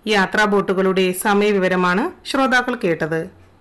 യാത്രാ ബോട്ടുകളുടെ സമയവിവരമാണ് ശ്രോതാക്കൾ കേട്ടത്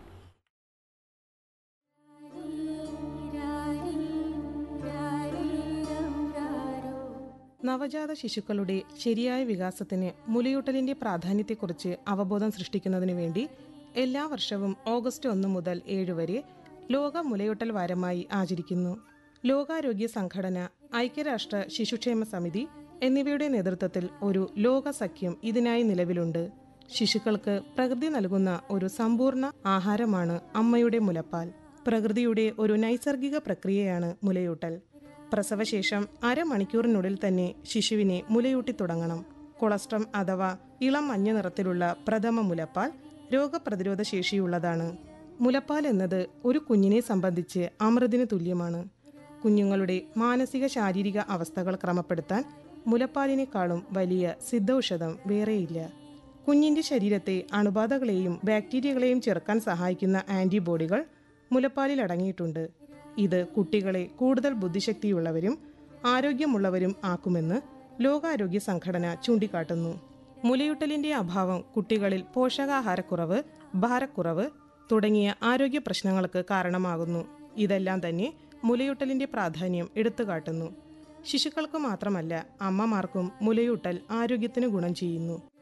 നവജാത ശിശുക്കളുടെ ശരിയായ വികാസത്തിന് മുലയൂട്ടലിന്റെ പ്രാധാന്യത്തെക്കുറിച്ച് അവബോധം സൃഷ്ടിക്കുന്നതിനു വേണ്ടി എല്ലാ വർഷവും ഓഗസ്റ്റ് ഒന്ന് മുതൽ ഏഴ് വരെ ലോക മുലയൂട്ടൽ വാരമായി ആചരിക്കുന്നു ലോകാരോഗ്യ സംഘടന ഐക്യരാഷ്ട്ര ശിശുക്ഷേമ സമിതി എന്നിവയുടെ നേതൃത്വത്തിൽ ഒരു ലോക സഖ്യം ഇതിനായി നിലവിലുണ്ട് ശിശുക്കൾക്ക് പ്രകൃതി നൽകുന്ന ഒരു സമ്പൂർണ്ണ ആഹാരമാണ് അമ്മയുടെ മുലപ്പാൽ പ്രകൃതിയുടെ ഒരു നൈസർഗിക പ്രക്രിയയാണ് മുലയൂട്ടൽ പ്രസവശേഷം അരമണിക്കൂറിനുള്ളിൽ തന്നെ ശിശുവിനെ മുലയൂട്ടി തുടങ്ങണം കൊളസ്ട്രം അഥവാ ഇളം മഞ്ഞ നിറത്തിലുള്ള പ്രഥമ മുലപ്പാൽ രോഗപ്രതിരോധ ശേഷിയുള്ളതാണ് മുലപ്പാൽ എന്നത് ഒരു കുഞ്ഞിനെ സംബന്ധിച്ച് അമൃതിന് തുല്യമാണ് കുഞ്ഞുങ്ങളുടെ മാനസിക ശാരീരിക അവസ്ഥകൾ ക്രമപ്പെടുത്താൻ മുലപ്പാലിനേക്കാളും വലിയ സിദ്ധൌഷധം വേറെയില്ല കുഞ്ഞിന്റെ ശരീരത്തെ അണുബാധകളെയും ബാക്ടീരിയകളെയും ചെറുക്കാൻ സഹായിക്കുന്ന ആന്റിബോഡികൾ മുലപ്പാലിൽ അടങ്ങിയിട്ടുണ്ട് ഇത് കുട്ടികളെ കൂടുതൽ ബുദ്ധിശക്തിയുള്ളവരും ആരോഗ്യമുള്ളവരും ആക്കുമെന്ന് ലോകാരോഗ്യ സംഘടന ചൂണ്ടിക്കാട്ടുന്നു മുലയൂട്ടലിന്റെ അഭാവം കുട്ടികളിൽ പോഷകാഹാരക്കുറവ് ഭാരക്കുറവ് തുടങ്ങിയ ആരോഗ്യ പ്രശ്നങ്ങൾക്ക് കാരണമാകുന്നു ഇതെല്ലാം തന്നെ മുലയൂട്ടലിന്റെ പ്രാധാന്യം എടുത്തുകാട്ടുന്നു ശിശുക്കൾക്ക് മാത്രമല്ല അമ്മമാർക്കും മുലയൂട്ടൽ ആരോഗ്യത്തിന് ഗുണം ചെയ്യുന്നു